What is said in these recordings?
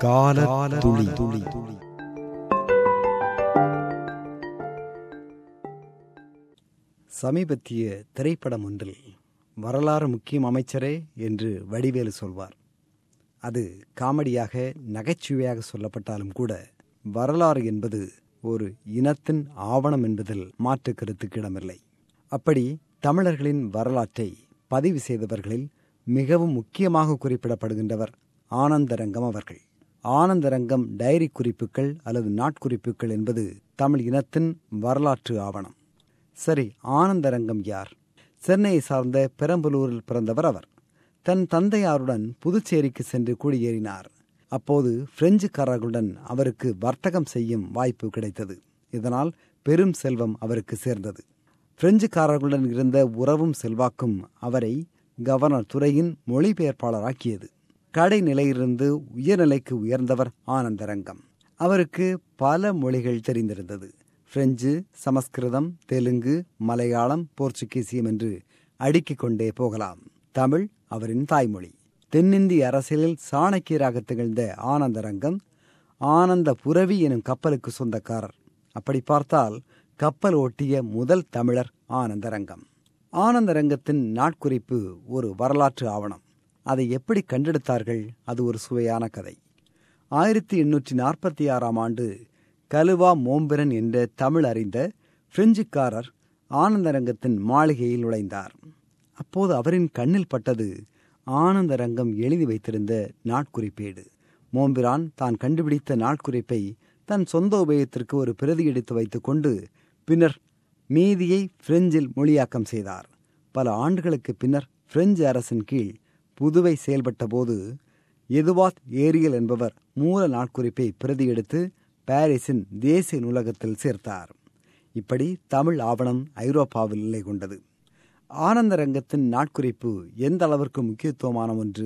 கால துளி துளி சமீபத்திய திரைப்படம் ஒன்றில் வரலாறு முக்கியம் அமைச்சரே என்று வடிவேலு சொல்வார் அது காமெடியாக நகைச்சுவையாக சொல்லப்பட்டாலும் கூட வரலாறு என்பது ஒரு இனத்தின் ஆவணம் என்பதில் மாற்று கருத்துக்கு இடமில்லை அப்படி தமிழர்களின் வரலாற்றை பதிவு செய்தவர்களில் மிகவும் முக்கியமாக குறிப்பிடப்படுகின்றவர் ஆனந்தரங்கம் அவர்கள் ஆனந்தரங்கம் டைரி குறிப்புகள் அல்லது நாட்குறிப்புகள் என்பது தமிழ் இனத்தின் வரலாற்று ஆவணம் சரி ஆனந்தரங்கம் யார் சென்னையை சார்ந்த பெரம்பலூரில் பிறந்தவர் அவர் தன் தந்தையாருடன் புதுச்சேரிக்கு சென்று குடியேறினார் அப்போது பிரெஞ்சுக்காரர்களுடன் அவருக்கு வர்த்தகம் செய்யும் வாய்ப்பு கிடைத்தது இதனால் பெரும் செல்வம் அவருக்கு சேர்ந்தது பிரெஞ்சுக்காரர்களுடன் இருந்த உறவும் செல்வாக்கும் அவரை கவர்னர் துறையின் மொழிபெயர்ப்பாளராக்கியது கடைநிலையிலிருந்து உயர்நிலைக்கு உயர்ந்தவர் ஆனந்தரங்கம் அவருக்கு பல மொழிகள் தெரிந்திருந்தது பிரெஞ்சு சமஸ்கிருதம் தெலுங்கு மலையாளம் போர்ச்சுகீசியம் என்று அடுக்கிக் கொண்டே போகலாம் தமிழ் அவரின் தாய்மொழி தென்னிந்திய அரசியலில் சாணக்கியராக திகழ்ந்த ஆனந்தரங்கம் ஆனந்த புரவி எனும் கப்பலுக்கு சொந்தக்காரர் அப்படி பார்த்தால் கப்பல் ஓட்டிய முதல் தமிழர் ஆனந்தரங்கம் ஆனந்தரங்கத்தின் நாட்குறிப்பு ஒரு வரலாற்று ஆவணம் அதை எப்படி கண்டெடுத்தார்கள் அது ஒரு சுவையான கதை ஆயிரத்தி எண்ணூற்றி நாற்பத்தி ஆறாம் ஆண்டு கலுவா மோம்பிரன் என்ற தமிழ் அறிந்த பிரெஞ்சுக்காரர் ஆனந்தரங்கத்தின் மாளிகையில் நுழைந்தார் அப்போது அவரின் கண்ணில் பட்டது ஆனந்தரங்கம் எழுதி வைத்திருந்த நாட்குறிப்பேடு மோம்பிரான் தான் கண்டுபிடித்த நாட்குறிப்பை தன் சொந்த உபயோகத்திற்கு ஒரு பிரதி எடுத்து வைத்துக் கொண்டு பின்னர் மீதியை பிரெஞ்சில் மொழியாக்கம் செய்தார் பல ஆண்டுகளுக்கு பின்னர் பிரெஞ்சு அரசின் கீழ் புதுவை செயல்பட்ட போது எதுவாத் ஏரியல் என்பவர் மூல நாட்குறிப்பை பிரதி எடுத்து பாரிஸின் தேசிய நூலகத்தில் சேர்த்தார் இப்படி தமிழ் ஆவணம் ஐரோப்பாவில் நிலை கொண்டது ஆனந்தரங்கத்தின் நாட்குறிப்பு எந்த அளவிற்கு முக்கியத்துவமான ஒன்று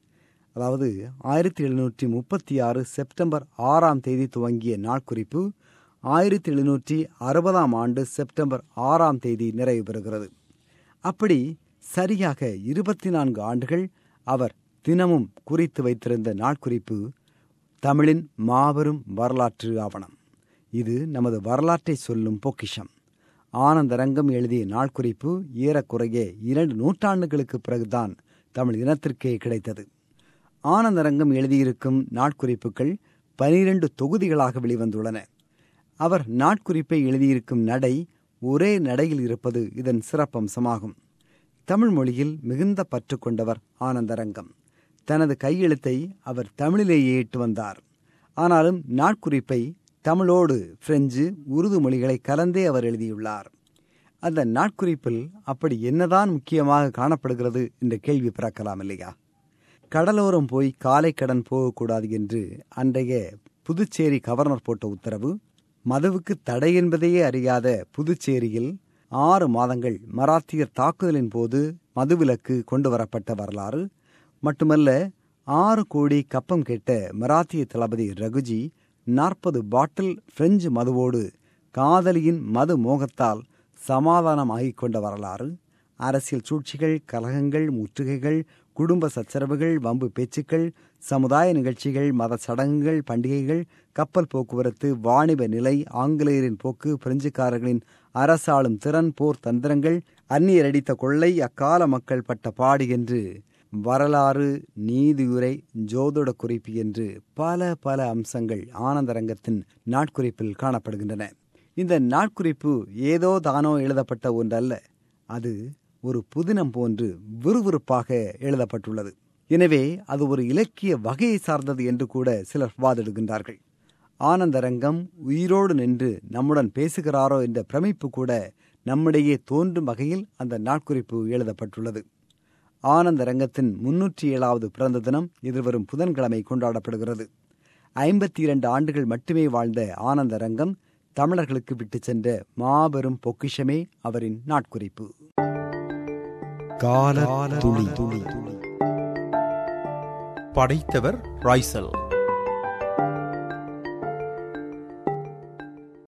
அதாவது ஆயிரத்தி எழுநூற்றி முப்பத்தி ஆறு செப்டம்பர் ஆறாம் தேதி துவங்கிய நாட்குறிப்பு ஆயிரத்தி எழுநூற்றி அறுபதாம் ஆண்டு செப்டம்பர் ஆறாம் தேதி நிறைவு பெறுகிறது அப்படி சரியாக இருபத்தி நான்கு ஆண்டுகள் அவர் தினமும் குறித்து வைத்திருந்த நாட்குறிப்பு தமிழின் மாபெரும் வரலாற்று ஆவணம் இது நமது வரலாற்றை சொல்லும் பொக்கிஷம் ஆனந்தரங்கம் எழுதிய நாட்குறிப்பு ஏறக்குறைய இரண்டு நூற்றாண்டுகளுக்கு பிறகுதான் தமிழ் இனத்திற்கே கிடைத்தது ஆனந்தரங்கம் எழுதியிருக்கும் நாட்குறிப்புகள் பனிரெண்டு தொகுதிகளாக வெளிவந்துள்ளன அவர் நாட்குறிப்பை எழுதியிருக்கும் நடை ஒரே நடையில் இருப்பது இதன் சிறப்பம்சமாகும் தமிழ் மொழியில் மிகுந்த பற்று கொண்டவர் ஆனந்தரங்கம் தனது கையெழுத்தை அவர் தமிழிலேயே இட்டு வந்தார் ஆனாலும் நாட்குறிப்பை தமிழோடு பிரெஞ்சு உருது மொழிகளை கலந்தே அவர் எழுதியுள்ளார் அந்த நாட்குறிப்பில் அப்படி என்னதான் முக்கியமாக காணப்படுகிறது என்ற கேள்வி பிறக்கலாம் இல்லையா கடலோரம் போய் காலை கடன் போகக்கூடாது என்று அன்றைய புதுச்சேரி கவர்னர் போட்ட உத்தரவு மதுவுக்கு தடை என்பதையே அறியாத புதுச்சேரியில் ஆறு மாதங்கள் மராத்தியர் தாக்குதலின் போது மதுவிலக்கு கொண்டு வரப்பட்ட வரலாறு மட்டுமல்ல ஆறு கோடி கப்பம் கேட்ட மராத்திய தளபதி ரகுஜி நாற்பது பாட்டில் பிரெஞ்சு மதுவோடு காதலியின் மது மோகத்தால் சமாதானம் ஆகிக் கொண்ட வரலாறு அரசியல் சூழ்ச்சிகள் கலகங்கள் முற்றுகைகள் குடும்ப சச்சரவுகள் வம்பு பேச்சுக்கள் சமுதாய நிகழ்ச்சிகள் மத சடங்குகள் பண்டிகைகள் கப்பல் போக்குவரத்து வாணிப நிலை ஆங்கிலேயரின் போக்கு பிரெஞ்சுக்காரர்களின் அரசாளும் திறன் போர் தந்திரங்கள் அந்நியர் அடித்த கொள்ளை அக்கால மக்கள் பட்ட பாடு என்று வரலாறு நீதியுரை ஜோதிட குறிப்பு என்று பல பல அம்சங்கள் ஆனந்தரங்கத்தின் நாட்குறிப்பில் காணப்படுகின்றன இந்த நாட்குறிப்பு ஏதோ தானோ எழுதப்பட்ட ஒன்றல்ல அது ஒரு புதினம் போன்று விறுவிறுப்பாக எழுதப்பட்டுள்ளது எனவே அது ஒரு இலக்கிய வகையை சார்ந்தது என்று கூட சிலர் வாதிடுகின்றார்கள் ஆனந்தரங்கம் உயிரோடு நின்று நம்முடன் பேசுகிறாரோ என்ற பிரமிப்பு கூட நம்மிடையே தோன்றும் வகையில் அந்த நாட்குறிப்பு எழுதப்பட்டுள்ளது ஆனந்த ரங்கத்தின் முன்னூற்றி ஏழாவது பிறந்த தினம் எதிர்வரும் புதன்கிழமை கொண்டாடப்படுகிறது ஐம்பத்தி இரண்டு ஆண்டுகள் மட்டுமே வாழ்ந்த ஆனந்த ரங்கம் தமிழர்களுக்கு விட்டு சென்ற மாபெரும் பொக்கிஷமே அவரின் நாட்குறிப்பு கால துளி துளி படைத்தவர் ராய்சல்